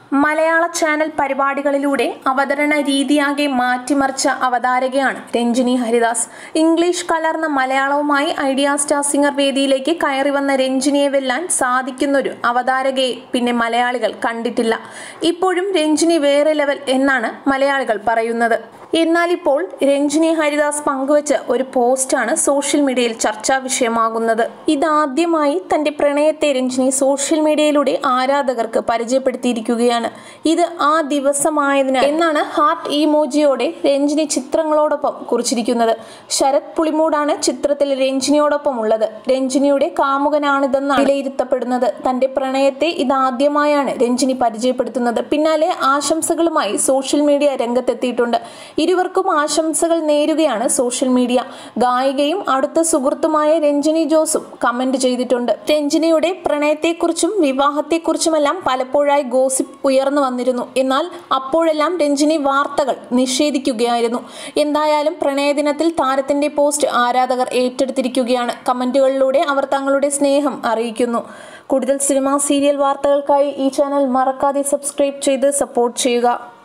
മലയാള ചാനൽ പരിപാടികളിലൂടെ അവതരണ രീതിയാകെ മാറ്റിമറിച്ച അവതാരകയാണ് രഞ്ജിനി ഹരിദാസ് ഇംഗ്ലീഷ് കലർന്ന മലയാളവുമായി ഐഡിയ സ്റ്റാർ സിംഗർ വേദിയിലേക്ക് കയറി വന്ന രഞ്ജിനിയെ വെല്ലാൻ സാധിക്കുന്നൊരു അവതാരകയെ പിന്നെ മലയാളികൾ കണ്ടിട്ടില്ല ഇപ്പോഴും രഞ്ജിനി വേറെ ലെവൽ എന്നാണ് മലയാളികൾ പറയുന്നത് എന്നാൽ ഇപ്പോൾ രഞ്ജിനി ഹരിദാസ് പങ്കുവച്ച ഒരു പോസ്റ്റാണ് സോഷ്യൽ മീഡിയയിൽ ചർച്ചാ വിഷയമാകുന്നത് ഇതാദ്യമായി തന്റെ പ്രണയത്തെ രഞ്ജിനി സോഷ്യൽ മീഡിയയിലൂടെ ആരാധകർക്ക് പരിചയപ്പെടുത്തിയിരിക്കുകയാണ് ഇത് ആ ദിവസമായതിനാൽ എന്നാണ് ഹാർട്ട് ഇമോജിയോടെ രഞ്ജിനി ചിത്രങ്ങളോടൊപ്പം കുറിച്ചിരിക്കുന്നത് ശരത് പുളിമൂടാണ് ചിത്രത്തിൽ രഞ്ജിനിയോടൊപ്പം ഉള്ളത് രഞ്ജിനിയുടെ കാമുകനാണിതെന്നാണ് വിലയിരുത്തപ്പെടുന്നത് തന്റെ പ്രണയത്തെ ഇതാദ്യമായാണ് രഞ്ജിനി പരിചയപ്പെടുത്തുന്നത് പിന്നാലെ ആശംസകളുമായി സോഷ്യൽ മീഡിയ രംഗത്തെത്തിയിട്ടുണ്ട് ഇരുവർക്കും ആശംസകൾ നേരുകയാണ് സോഷ്യൽ മീഡിയ ഗായികയും അടുത്ത സുഹൃത്തുമായ രഞ്ജിനി ജോസും കമന്റ് ചെയ്തിട്ടുണ്ട് രഞ്ജിനിയുടെ പ്രണയത്തെക്കുറിച്ചും വിവാഹത്തെക്കുറിച്ചുമെല്ലാം പലപ്പോഴായി ഗോസിപ്പ് ഉയർന്നു വന്നിരുന്നു എന്നാൽ അപ്പോഴെല്ലാം രഞ്ജിനി വാർത്തകൾ നിഷേധിക്കുകയായിരുന്നു എന്തായാലും പ്രണയദിനത്തിൽ താരത്തിന്റെ പോസ്റ്റ് ആരാധകർ ഏറ്റെടുത്തിരിക്കുകയാണ് കമന്റുകളിലൂടെ അവർ തങ്ങളുടെ സ്നേഹം അറിയിക്കുന്നു കൂടുതൽ സിനിമ സീരിയൽ വാർത്തകൾക്കായി ഈ ചാനൽ മറക്കാതെ സബ്സ്ക്രൈബ് ചെയ്ത് സപ്പോർട്ട് ചെയ്യുക